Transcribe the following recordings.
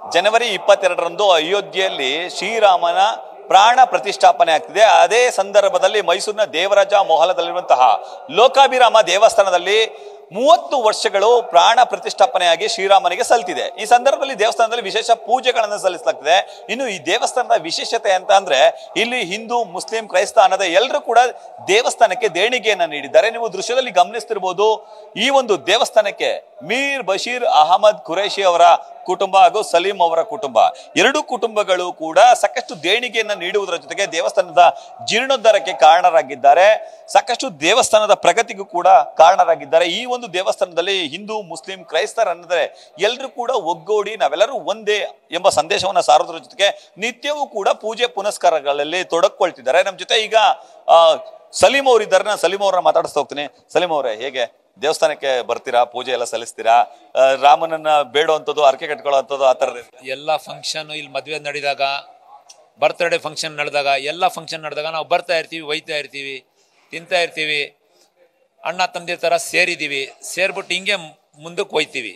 ಜನವರಿ ಇಪ್ಪತ್ತೆರಡರಂದು ಅಯೋಧ್ಯೆಯಲ್ಲಿ ಶ್ರೀರಾಮನ ಪ್ರಾಣ ಪ್ರತಿಷ್ಠಾಪನೆ ಆಗ್ತಿದೆ ಅದೇ ಸಂದರ್ಭದಲ್ಲಿ ಮೈಸೂರಿನ ದೇವರಾಜ ಮೊಹಲದಲ್ಲಿರುವಂತಹ ಲೋಕಾಭಿರಾಮ ದೇವಸ್ಥಾನದಲ್ಲಿ ಮೂವತ್ತು ವರ್ಷಗಳು ಪ್ರಾಣ ಪ್ರತಿಷ್ಠಾಪನೆಯಾಗಿ ಶ್ರೀರಾಮನಿಗೆ ಸಲ್ತಿದೆ ಈ ಸಂದರ್ಭದಲ್ಲಿ ದೇವಸ್ಥಾನದಲ್ಲಿ ವಿಶೇಷ ಪೂಜೆಗಳನ್ನು ಸಲ್ಲಿಸಲಾಗ್ತಿದೆ ಇನ್ನು ಈ ದೇವಸ್ಥಾನದ ವಿಶೇಷತೆ ಅಂತ ಅಂದ್ರೆ ಇಲ್ಲಿ ಹಿಂದೂ ಮುಸ್ಲಿಂ ಕ್ರೈಸ್ತ ಅನ್ನದ ಎಲ್ಲರೂ ಕೂಡ ದೇವಸ್ಥಾನಕ್ಕೆ ದೇಣಿಗೆಯನ್ನ ನೀಡಿದ್ದಾರೆ ನೀವು ದೃಶ್ಯದಲ್ಲಿ ಗಮನಿಸ್ತಿರ್ಬೋದು ಈ ಒಂದು ದೇವಸ್ಥಾನಕ್ಕೆ ಮೀರ್ ಬಶೀರ್ ಅಹಮದ್ ಖುರೇಶಿ ಅವರ ಕುಟುಂಬ ಹಾಗೂ ಸಲೀಂ ಅವರ ಕುಟುಂಬ ಎರಡು ಕುಟುಂಬಗಳು ಕೂಡ ಸಾಕಷ್ಟು ದೇಣಿಗೆಯನ್ನ ನೀಡುವುದರ ಜೊತೆಗೆ ದೇವಸ್ಥಾನದ ಜೀರ್ಣೋದ್ಧಾರಕ್ಕೆ ಕಾರಣರಾಗಿದ್ದಾರೆ ಸಾಕಷ್ಟು ದೇವಸ್ಥಾನದ ಪ್ರಗತಿಗೂ ಕೂಡ ಕಾರಣರಾಗಿದ್ದಾರೆ ಈ ಒಂದು ದೇವಸ್ಥಾನದಲ್ಲಿ ಹಿಂದೂ ಮುಸ್ಲಿಂ ಕ್ರೈಸ್ತರ ಅನ್ನದ್ರೆ ಎಲ್ಲರೂ ಕೂಡ ಒಗ್ಗೂಡಿ ನಾವೆಲ್ಲರೂ ಒಂದೇ ಎಂಬ ಸಂದೇಶವನ್ನ ಸಾರೋದ್ರ ಜೊತೆಗೆ ನಿತ್ಯವೂ ಕೂಡ ಪೂಜೆ ಪುನಸ್ಕಾರಗಳಲ್ಲಿ ತೊಡಕೊಳ್ತಿದ್ದಾರೆ ನಮ್ಮ ಜೊತೆ ಈಗ ಆ, ಸಲೀಂ ಅವ್ರು ಇದ್ದಾರೆ ನಾನು ಸಲೀಂ ಅವ್ರನ್ನ ಮಾತಾಡಿಸ್ತಾ ಹೋಗ್ತೀನಿ ಸಲೀಂ ಅವರೇ ಹೇಗೆ ದೇವಸ್ಥಾನಕ್ಕೆ ಬರ್ತೀರಾ ಪೂಜೆ ಎಲ್ಲ ಸಲ್ಲಿಸ್ತೀರಾ ಆ, ರಾಮನನ್ನ ಬೇಡುವಂಥದ್ದು ಅರ್ಕೆ ಕಟ್ಕೊಳ್ಳೋ ಆ ಥರದ ಎಲ್ಲ ಫಂಕ್ಷನ್ ಇಲ್ಲಿ ಮದುವೆ ನಡೆದಾಗ ಬರ್ತ್ಡೇ ಫಂಕ್ಷನ್ ನಡೆದಾಗ ಎಲ್ಲ ಫಂಕ್ಷನ್ ನಡೆದಾಗ ನಾವು ಬರ್ತಾ ಇರ್ತೀವಿ ಒಯ್ತಾ ಇರ್ತೀವಿ ತಿಂತಾ ಇರ್ತೀವಿ ಅಣ್ಣ ತಂದೆ ಥರ ಸೇರಿದ್ದೀವಿ ಸೇರ್ಬಿಟ್ಟು ಹಿಂಗೆ ಮುಂದಕ್ಕೆ ಹೋಯ್ತೀವಿ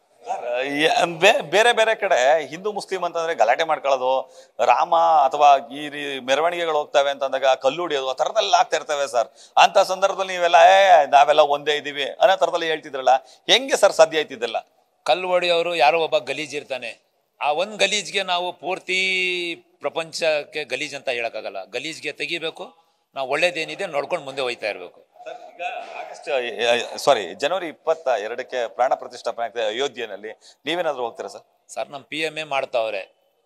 ಬೇ- ಬೇರೆ ಬೇರೆ ಕಡೆ ಹಿಂದೂ ಮುಸ್ಲಿಂ ಅಂತಂದ್ರೆ ಗಲಾಟೆ ಮಾಡ್ಕೊಳ್ಳೋದು ರಾಮ ಅಥವಾ ಈ ರೀ ಮೆರವಣಿಗೆಗಳು ಹೋಗ್ತವೆ ಅಂತಂದಾಗ ಕಲ್ಲು ಹೊಡಿಯೋದು ಆ ಥರದೆಲ್ಲ ಆಗ್ತಾ ಇರ್ತವೆ ಸರ್ ಅಂತ ಸಂದರ್ಭದಲ್ಲಿ ನೀವೆಲ್ಲ ಏ ನಾವೆಲ್ಲ ಒಂದೇ ಇದ್ದೀವಿ ಅನ್ನೋ ಥರದಲ್ಲಿ ಹೇಳ್ತಿದ್ರಲ್ಲ ಹೆಂಗೆ ಸರ್ ಸಾಧ್ಯ ಆಯ್ತಿದ್ದೆಲ್ಲ ಕಲ್ಲು ಹೊಡೆಯೋರು ಯಾರೋ ಒಬ್ಬ ಗಲೀಜ್ ಇರ್ತಾನೆ ಆ ಒಂದು ಗಲೀಜ್ಗೆ ನಾವು ಪೂರ್ತಿ ಪ್ರಪಂಚಕ್ಕೆ ಗಲೀಜ್ ಅಂತ ಹೇಳಕ್ಕಾಗಲ್ಲ ಗಲೀಜ್ಗೆ ತೆಗಿಬೇಕು ನಾವು ಒಳ್ಳೇದೇನಿದೆ ನೋಡ್ಕೊಂಡು ಮುಂದೆ ಹೋಯ್ತಾ ಇರಬೇಕು ಈಗ ಆಗಸ್ಟ್ ಸಾರಿ ಜನವರಿ ಇಪ್ಪತ್ತ ಎರಡಕ್ಕೆ ಪ್ರಾಣ ಪ್ರತಿಷ್ಠಾಪನೆ ಆಗ್ತದೆ ಅಯೋಧ್ಯೆಯಲ್ಲಿ ನೀವೇನಾದ್ರೂ ಹೋಗ್ತೀರಾ ಸರ್ ಸರ್ ನಮ್ಮ ಪಿ ಎಮ್ ಎ ಮಾಡ್ತಾವ್ರೆ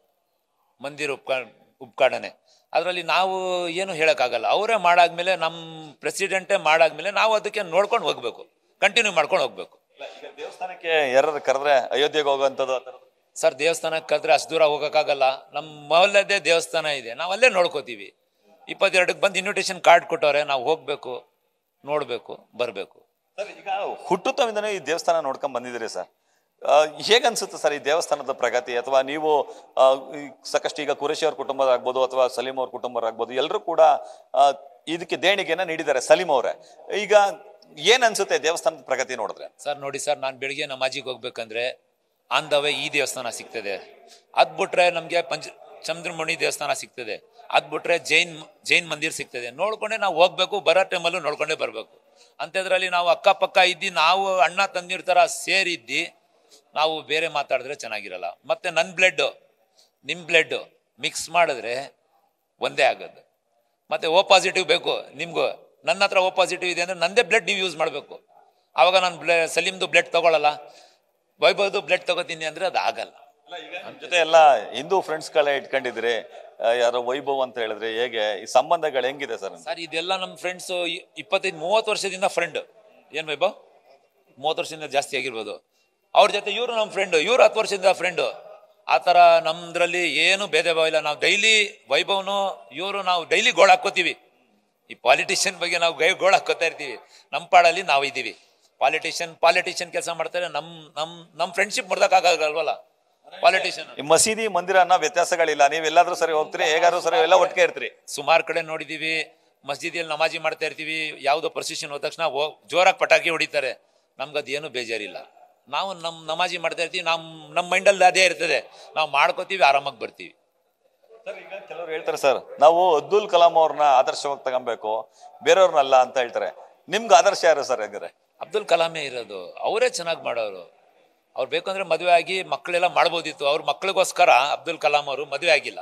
ಮಂದಿರ ಉಪ್ಕಾ ಉಪ್ಕಾಡನೆ ಅದರಲ್ಲಿ ನಾವು ಏನು ಹೇಳೋಕ್ಕಾಗಲ್ಲ ಅವರೇ ಮಾಡಾದ್ಮೇಲೆ ನಮ್ಮ ಪ್ರೆಸಿಡೆಂಟೇ ಮಾಡಾದ್ಮೇಲೆ ನಾವು ಅದಕ್ಕೆ ನೋಡ್ಕೊಂಡು ಹೋಗ್ಬೇಕು ಕಂಟಿನ್ಯೂ ಮಾಡ್ಕೊಂಡು ಹೋಗ್ಬೇಕು ಈಗ ದೇವಸ್ಥಾನಕ್ಕೆ ಯಾರು ಕರೆದ್ರೆ ಅಯೋಧ್ಯೆಗೆ ಹೋಗುವಂಥದ್ದು ಆ ಥರದ್ದು ಸರ್ ದೇವಸ್ಥಾನಕ್ಕೆ ಕರೆದ್ರೆ ಅಷ್ಟು ದೂರ ಹೋಗೋಕ್ಕಾಗಲ್ಲ ನಮ್ಮ ಮೊಹಲ್ಲದೇ ದೇವಸ್ಥಾನ ಇದೆ ನಾವು ಅಲ್ಲೇ ನೋಡ್ಕೋತೀವಿ ಇಪ್ಪತ್ತೆರಡಕ್ಕೆ ಬಂದು ಇನ್ವಿಟೇಷನ್ ಕಾರ್ಡ್ ಕೊಟ್ಟವ್ರೆ ನಾವು ಹೋಗ್ಬೇಕು ನೋಡಬೇಕು ಬರಬೇಕು ಸರ್ ಈಗ ಹುಟ್ಟುತ್ತವಿಂದನೇ ಈ ದೇವಸ್ಥಾನ ನೋಡ್ಕೊಂಡ್ ಬಂದಿದ್ದೀರಿ ಸರ್ ಆ, ಹೇಗನ್ಸುತ್ತೆ ಸರ್ ಈ ದೇವಸ್ಥಾನದ ಪ್ರಗತಿ ಅಥವಾ ನೀವು ಆ, ಈ ಸಾಕಷ್ಟು ಈಗ ಕುರೇಶಿ ಅವ್ರ ಕುಟುಂಬ ಆಗ್ಬೋದು ಅಥವಾ ಸಲೀಂ ಅವ್ರ ಕುಟುಂಬ ಆಗ್ಬೋದು ಎಲ್ಲರೂ ಕೂಡ ಆ, ಇದಕ್ಕೆ ದೇಣಿಗೆನ ನೀಡಿದ್ದಾರೆ ಸಲೀಂ ಅವರೇ ಈಗ ಏನ್ ಅನ್ಸುತ್ತೆ ದೇವಸ್ಥಾನದ ಪ್ರಗತಿ ನೋಡಿದ್ರೆ ಸರ್ ನೋಡಿ ಸರ್ ನಾನು ಬೆಳಿಗ್ಗೆ ನಮಾಜಿಗೆ ಹೋಗ್ಬೇಕಂದ್ರೆ ಆನ್ ದ ವೇ ಈ ದೇವಸ್ಥಾನ ಸಿಗ್ತದೆ ಅದ್ ಬಿಟ್ರೆ ನಮಗೆ ಪಂಚ ಚಂದ್ರಮುಣಿ ದೇವಸ್ಥಾನ ಸಿಗ್ತದೆ ಅದ್ ಬಿಟ್ರೆ ಜೈನ್ ಜೈನ್ ಮಂದಿರ್ ಸಿಗ್ತದೆ ನೋಡ್ಕೊಂಡೆ ನಾವು ಹೋಗ್ಬೇಕು ಬರೋ ಟೈಮಲ್ಲೂ ನೋಡ್ಕೊಂಡೇ ಬರಬೇಕು ಅಂಥದ್ರಲ್ಲಿ ನಾವು ಅಕ್ಕಪಕ್ಕ ಇದ್ದು ನಾವು ಅಣ್ಣ ತಂದಿರ್ ಥರ ಸೇರಿದ್ದಿ ನಾವು ಬೇರೆ ಮಾತಾಡಿದ್ರೆ ಚೆನ್ನಾಗಿರಲ್ಲ ಮತ್ತೆ ನನ್ನ ಬ್ಲಡ್ ನಿಮ್ಮ ಬ್ಲಡ್ ಮಿಕ್ಸ್ ಮಾಡಿದ್ರೆ ಒಂದೇ ಆಗೋದು ಮತ್ತೆ ಓ ಪಾಸಿಟಿವ್ ಬೇಕು ನಿಮ್ಗೂ ನನ್ನ ಹತ್ರ ಓ ಪಾಸಿಟಿವ್ ಇದೆ ಅಂದ್ರೆ ನಂದೇ ಬ್ಲಡ್ ನೀವು ಯೂಸ್ ಮಾಡಬೇಕು ಆವಾಗ ನಾನು ಬ್ಲ ಸಲೀಮ್ದು ಬ್ಲಡ್ ತಗೊಳ್ಳಲ್ಲ ವೈಭವ್ದು ಬ್ಲಡ್ ತಗೋತೀನಿ ಅಂದ್ರೆ ಅದು ಆಗಲ್ಲ ನಮ್ ಜೊತೆ ಎಲ್ಲ ಹಿಂದೂ ಫ್ರೆಂಡ್ಸ್ಗಳೇ ಇಟ್ಕೊಂಡಿದ್ರಿ ಆ, ಯಾರೋ ವೈಭವ್ ಅಂತ ಹೇಳಿದ್ರೆ ಹೇಗೆ ಈ ಸಂಬಂಧಗಳು ಹೆಂಗಿದೆ ಸರ್ ಸರ್ ಇದೆಲ್ಲ ನಮ್ಮ ಫ್ರೆಂಡ್ಸು ಇಪ್ಪತ್ತೈದು ಮೂವತ್ತು ವರ್ಷದಿಂದ ಫ್ರೆಂಡ್ ಏನು ವೈಭವ್ ಮೂವತ್ತು ವರ್ಷದಿಂದ ಜಾಸ್ತಿ ಆಗಿರ್ಬೋದು ಅವ್ರ ಜೊತೆ ಇವರು ನಮ್ಮ ಫ್ರೆಂಡು ಇವ್ರು ಹತ್ತು ವರ್ಷದಿಂದ ಫ್ರೆಂಡು ಆ ಥರ ನಮ್ದ್ರಲ್ಲಿ ಏನು ಭೇದ ಭಾವ ಇಲ್ಲ ನಾವು ಡೈಲಿ ವೈಭವ್ನು ಇವರು ನಾವು ಡೈಲಿ ಗೋಳು ಹಾಕ್ಕೋತೀವಿ ಈ ಪಾಲಿಟಿಷಿಯನ್ ಬಗ್ಗೆ ನಾವು ಗೈ ಗೋಳು ಹಾಕೋತಾ ಇರ್ತೀವಿ ನಮ್ಮ ಪಾಡಲ್ಲಿ ನಾವು ಇದ್ದೀವಿ ಪಾಲಿಟಿಷಿಯನ್ ಪಾಲಿಟಿಷಿಯನ್ ಕೆಲಸ ಮಾಡ್ತಾರೆ ನಮ್ಮ ನಮ್ಮ ನಮ್ಮ ಫ್ರೆಂಡ್ಶಿಪ್ ಮುರ್ದಕ್ಕಾಗಲ್ವಲ್ಲ ಪಾಲಿಟಿಷಿಯನ್ ಈ ಮಸೀದಿ ಮಂದಿರ ಅನ್ನೋ ವ್ಯತ್ಯಾಸಗಳಿಲ್ಲ ನೀವು ಎಲ್ಲಾದ್ರೂ ಸರಿ ಹೋಗ್ತೀರಿ ಹೇಗಾದ್ರೂ ಸರಿ ಎಲ್ಲ ಒಟ್ಟಿಗೆ ಇರ್ತೀರಿ ಸುಮಾರು ಕಡೆ ನೋಡಿದೀವಿ ಮಸ್ಜಿದಿಯಲ್ಲಿ ನಮಾಜಿ ಮಾಡ್ತಾ ಇರ್ತೀವಿ ಯಾವುದೋ ಪ್ರೊಸೆಷನ್ ಹೋದ ತಕ್ಷಣ ಹೋಗ್ ಜೋರಾಗಿ ಪಟಾಕಿ ಹೊಡಿತಾರೆ ನಮ್ಗದೇನು ಬೇಜಾರಿಲ್ಲ ನಾವು ನಮ್ಮ ನಮಾಜಿ ಮಾಡ್ತಾ ಇರ್ತೀವಿ ನಮ್ಮ ನಮ್ಮ ಮೈಂಡಲ್ಲಿ ಅದೇ ಇರ್ತದೆ ನಾವು ಮಾಡ್ಕೋತೀವಿ ಆರಾಮಾಗಿ ಬರ್ತೀವಿ ಸರ್ ಈಗ ಕೆಲವರು ಹೇಳ್ತಾರೆ ಸರ್ ನಾವು ಅಬ್ದುಲ್ ಕಲಾಂ ಅವ್ರನ್ನ ಆದರ್ಶವಾಗಿ ತಗೊಬೇಕು ಬೇರೆಯವ್ರನ್ನಲ್ಲ ಅಂತ ಹೇಳ್ತಾರೆ ನಿಮ್ಗೆ ಆದರ್ಶ ಯಾರು ಸರ್ ಹೆಂಗಾರೆ ಅಬ್ದುಲ್ ಕಲಾಮೇ ಇರೋದು ಅವರೇ ಚೆನ್ನಾಗಿ ಮಾಡೋರು ಅವ್ರು ಬೇಕಂದ್ರೆ ಮದುವೆ ಆಗಿ ಮಕ್ಕಳೆಲ್ಲ ಮಾಡ್ಬೋದಿತ್ತು ಅವ್ರ ಮಕ್ಕಳಿಗೋಸ್ಕರ ಅಬ್ದುಲ್ ಕಲಾಂ ಅವರು ಮದುವೆ ಆಗಿಲ್ಲ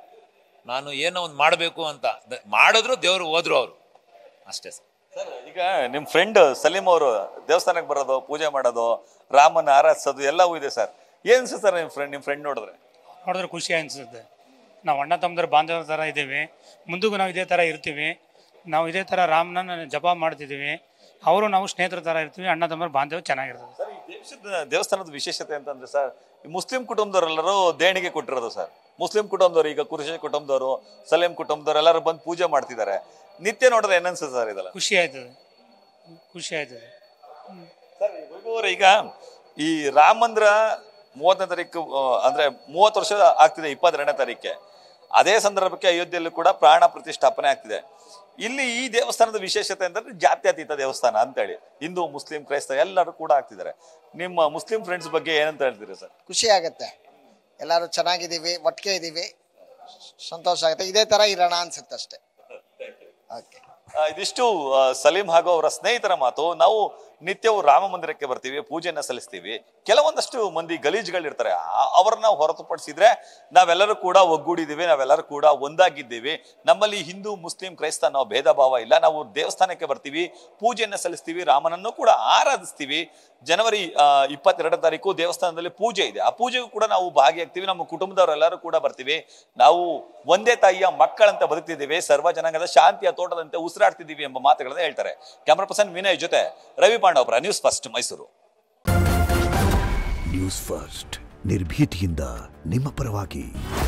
ನಾನು ಏನೋ ಒಂದು ಮಾಡಬೇಕು ಅಂತ ದ- ಮಾಡಿದ್ರು ದೇವ್ರು ಹೋದ್ರು ಅವರು ಅಷ್ಟೇ ಸರ್ ಸರ್ ಈಗ ನಿಮ್ ಫ್ರೆಂಡ್ ಸಲೀಂ ಅವರು ದೇವಸ್ಥಾನಕ್ಕೆ ಬರೋದು ಪೂಜೆ ಮಾಡೋದು ರಾಮನ ಆರಾಧಿಸೋದು ಎಲ್ಲವೂ ಇದೆ ಸರ್ ಏನ್ ಸರ್ ನಿಮ್ ಫ್ರೆಂಡ್ ನಿಮ್ ಫ್ರೆಂಡ್ ನೋಡಿದ್ರೆ ನೋಡಿದ್ರೆ ಖುಷಿ ಅನಿಸುತ್ತೆ ನಾವು ಅಣ್ಣ ತಮ್ಮದ್ರ ಬಾಂಧವ್ಯ ಥರ ಇದ್ದೀವಿ ಮುಂದಕ್ಕೂ ನಾವು ಇದೇ ಥರ ಇರ್ತೀವಿ ನಾವು ಇದೇ ಥರ ರಾಮನ ಜಪ ಮಾಡ್ತಿದ್ದೀವಿ ಅವರು ನಾವು ಸ್ನೇಹಿತರ ಥರ ಇರ್ತೀವಿ ಅಣ್ಣ ತಮ್ಮರ ಬಾಂಧವ್ಯ ಚೆನ್ನಾಗಿರ್ತದೆ ಸರ್ ಈ ದೇವಸ್ಥಾನ ದೇವಸ್ಥಾನದ ವಿಶೇಷತೆ ಅಂತಂದ್ರೆ ಸರ್ ಈ ಮುಸ್ಲಿಂ ಕುಟುಂಬದವರೆಲ್ಲರೂ ದೇಣಿಗೆ ಕೊಟ್ಟಿರೋದು ಸರ್ ಮುಸ್ಲಿಂ ಕುಟುಂಬದವರು ಈಗ ಕುರುಷ ಕುಟುಂಬದವರು ಸಲೇಂ ಕುಟುಂಬದವರು ಎಲ್ಲರೂ ಬಂದು ಪೂಜೆ ಮಾಡ್ತಿದ್ದಾರೆ ನಿತ್ಯ ನೋಡಿದ್ರೆ ಏನನ್ಸುತ್ತೆ ಸರ್ ಇದೆಲ್ಲ ಖುಷಿ ಆಯ್ತದೆ ಖುಷಿ ಆಯ್ತದೆ ಸರ್ ಈ ವೈಭವ್ ಅವರೇ, ಈಗ ಈ ರಾಮ ಮಂದಿರ ಮೂವತ್ತನೇ ತಾರೀಕು ಆ, ಅಂದ್ರೆ ಮೂವತ್ತು ವರ್ಷ ಆಗ್ತಿದೆ ಇಪ್ಪತ್ತೆರಡನೇ ತಾರೀಕೆ ಅದೇ ಸಂದರ್ಭಕ್ಕೆ ಅಯೋಧ್ಯೆಯಲ್ಲೂ ಕೂಡ ಪ್ರಾಣ ಪ್ರತಿಷ್ಠಾಪನೆ ಆಗ್ತಿದೆ ಇಲ್ಲಿ ಈ ದೇವಸ್ಥಾನದ ವಿಶೇಷತೆ ಅಂತಂದ್ರೆ ಜಾತ್ಯತೀತ ದೇವಸ್ಥಾನ ಅಂತೇಳಿ ಹಿಂದೂ ಮುಸ್ಲಿಂ ಕ್ರೈಸ್ತ ಎಲ್ಲರೂ ಕೂಡ ಆಗ್ತಿದ್ದಾರೆ ನಿಮ್ಮ ಮುಸ್ಲಿಂ ಫ್ರೆಂಡ್ಸ್ ಬಗ್ಗೆ ಏನಂತ ಹೇಳ್ತೀರಿ ಸರ್ ಖುಷಿ ಆಗತ್ತೆ ಎಲ್ಲರೂ ಚೆನ್ನಾಗಿದ್ದೀವಿ ಒಟ್ಟಿಗೆ ಇದ್ದೀವಿ ಸಂತೋಷ ಆಗುತ್ತೆ ಇದೇ ಥರ ಇರೋಣ ಅನ್ಸುತ್ತೆ ಅಷ್ಟೇ ಓಕೆ ಆ, ಇದಿಷ್ಟು ಆ, ಸಲೀಂ ಹಾಗೂ ಅವರ ಸ್ನೇಹಿತರ ಮಾತು ನಾವು ನಿತ್ಯವೂ ರಾಮ ಮಂದಿರಕ್ಕೆ ಬರ್ತೀವಿ ಪೂಜೆಯನ್ನ ಸಲ್ಲಿಸ್ತೀವಿ ಕೆಲವೊಂದಷ್ಟು ಮಂದಿ ಗಲೀಜುಗಳಿರ್ತಾರೆ ಆ- ಅವ್ರನ್ನ ಹೊರತುಪಡಿಸಿದ್ರೆ ನಾವೆಲ್ಲರೂ ಕೂಡ ಒಗ್ಗೂಡಿದ್ದೀವಿ ನಾವೆಲ್ಲರೂ ಕೂಡ ಒಂದಾಗಿದ್ದೀವಿ ನಮ್ಮಲ್ಲಿ ಹಿಂದೂ ಮುಸ್ಲಿಂ ಕ್ರೈಸ್ತ ಅನ್ನೋ ಭೇದ ಭಾವ ಇಲ್ಲ ನಾವು ದೇವಸ್ಥಾನಕ್ಕೆ ಬರ್ತೀವಿ ಪೂಜೆಯನ್ನ ಸಲ್ಲಿಸ್ತೀವಿ ರಾಮನನ್ನು ಕೂಡ ಆರಾಧಿಸ್ತೀವಿ ಜನವರಿ ಆ, ಇಪ್ಪತ್ತೆರಡನೇ ತಾರೀಕು ದೇವಸ್ಥಾನದಲ್ಲಿ ಪೂಜೆ ಇದೆ ಆ ಪೂಜೆಗೂ ಕೂಡ ನಾವು ಭಾಗಿಯಾಗ್ತೀವಿ ನಮ್ಮ ಕುಟುಂಬದವರೆಲ್ಲರೂ ಕೂಡ ಬರ್ತೀವಿ ನಾವು ಒಂದೇ ತಾಯಿಯ ಮಕ್ಕಳಂತ ಬದುಕ್ತಿದ್ದೀವಿ ಸರ್ವ ಜನಾಂಗದ ಶಾಂತಿಯ ತೋಟದಂತೆ ಉಸಿರಾಡ್ತಿದ್ದೀವಿ ಎಂಬ ಮಾತುಗಳನ್ನ ಹೇಳ್ತಾರೆ ಕ್ಯಾಮರಾ ಪರ್ಸನ್ ವಿನಯ್ ಜೊತೆ Ravi Pandavapura news first Mysuru news first ನಿರ್ಭೀತಿಯಿಂದ ನಿಮ್ಮ ಪರವಾಗಿ